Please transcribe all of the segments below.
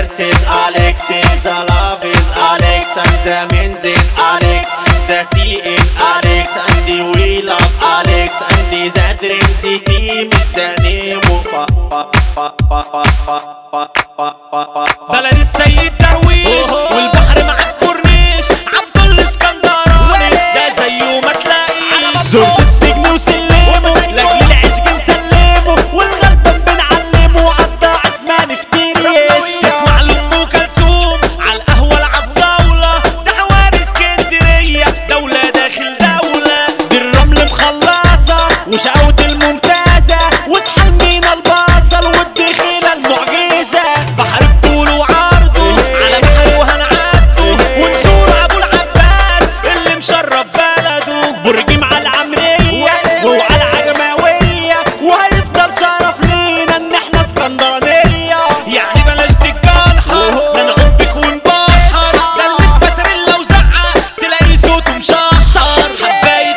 verse is Alex is the love is Alex and the means is Alex the sea is Alex and the we love Alex and the the dreams the team is the name of fa fa fa fa fa fa fa fa fa fa بلد السيد درويش والبحر مع الكورنيش عبد الاسكندراني ده زيه ما تلاقيش زرت السجن وسلمه لاجل العيش بنسلمه والغلبان بنعلمه عالضاعت ما نفتريش تسمع لام كلثوم على القهوه العب جوله ده حواري اسكندريه دوله داخل دوله دي الرمل مخلصه وشقاوة الممتازه واصحى المينا البصل والدخيله المعجزه بحر بطوله وعرضه على بحر وهنعدوا ونزور ابو العباس اللي مشرف بلده برج مع العمريه وعلى العجماويه وهيفضل شرف لينا ان احنا اسكندرانيه يعني بلاش تتجنحر لا نعوبك ونبحر ده اللي باتريلا وزعق تلاقي صوته مشحر حبايه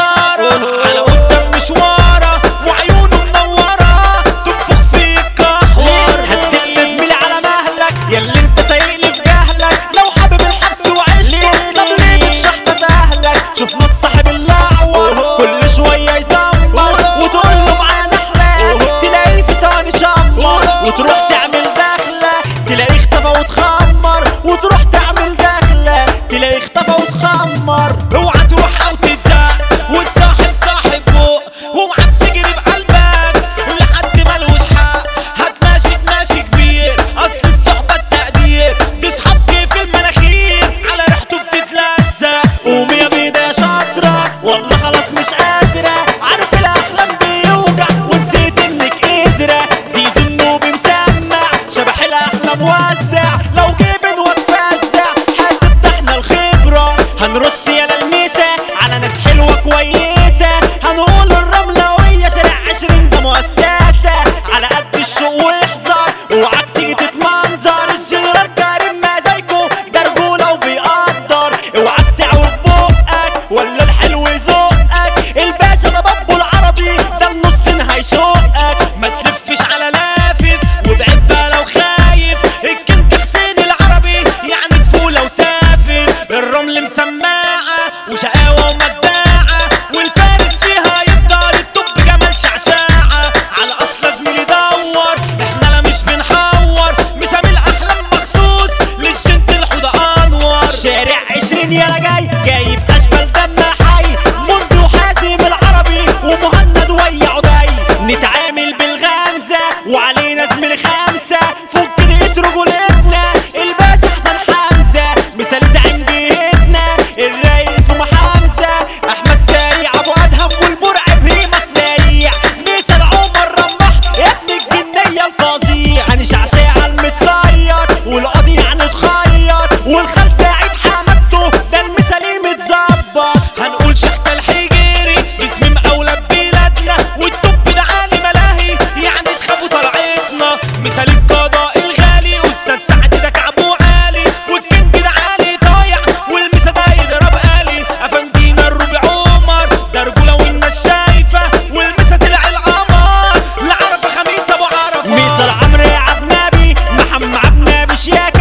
عنتره على قدام مشواره وعيونه منوره تنفخ فيك كحور هديك يا زميلي على مهلك ياللي انت سايقني في جهلك لو حابب الحبس وعشته طب ليه بتشحطط اهلك شوف نص صاحب الاعور كل شويه يزمر وتقول له معانا احلى تلاقيه في ثواني شمر وتروح تعمل دخله تلاقيه اختفى وتخمر وتروح تعمل دخله تلاقيه اختفى وتخمر اوعى تروح او تتزق وتصاحب صاحب فوق واوعى تجري بقلبك لحد ملوش حق هتماشي تماشي كبير اصل الصحبه التقدير تصحاب كيف المناخير على ريحته بتتلزق قومي يا بيضه يا شاطره والله خلاص مش قادره عارف الاحلام بيوجع ونسيت انك قادره زيزو النوبي مسمع شبح الاحلام وزع لو جبن واتفزع حاسب ده احنا الخبره هنرص يا الميسه على ناس حلوه كويسه هنقول الرملويه شارع عشرين ده مؤسسه على قد الشوق واحذر اوعاك تيجي تتمنظر الجنرال كريم مزايكو ده رجوله وبيقدر اوعاك تعوج بقك ولا الحلو ذوقك الباشا ده بابو العربي ده النص هيشوقك ما تلفش على لافف وابعد بقى لو خايف الكنت حسين العربي يعني طفوله وسافر الرمل مسماعه وشقاوه ومداعه والفارس فيها يفضل التوب جمال شعشاعه على اصل زميلي دور احنا لا مش بنحور مسامي الاحلام مخصوص للجنت الحوضه انور شارع عشرين يا جاي جايب اشبال دم حي منذ حازم العربي ومهند ويا عدي نتعامل بالغمزه وعلينا زميل خمسه فك دقيقة رجولتنا الباشا حسن حمزه مثال زعيم بيتنا الرئيس ام حمزه احمد سريع ابو ادهم والمرعب هيما السريع مثال عمر رمح ابن الجنيه الفظيع هاني شعشاع المتصير والقاضي يعني اتخيط والخال سعيد حمدته ده المثالي متظبط هنقول شحت الحجيري باسم مقاولة ببلادنا والتوب ده عالي ملاهي يعني تخافوا طلعتنا مثال القضاء الغالي استاذ سعد ده كعبه عالي والكنج ده عالي ضايع والمسا ده يضرب آلي افندينا الربع عمر ده رجولة والناس شايفة والمسا طلع القمر العرفة خميس ابو عرفة مثال عمرو عبد نبي محمد عبد نبي شياكة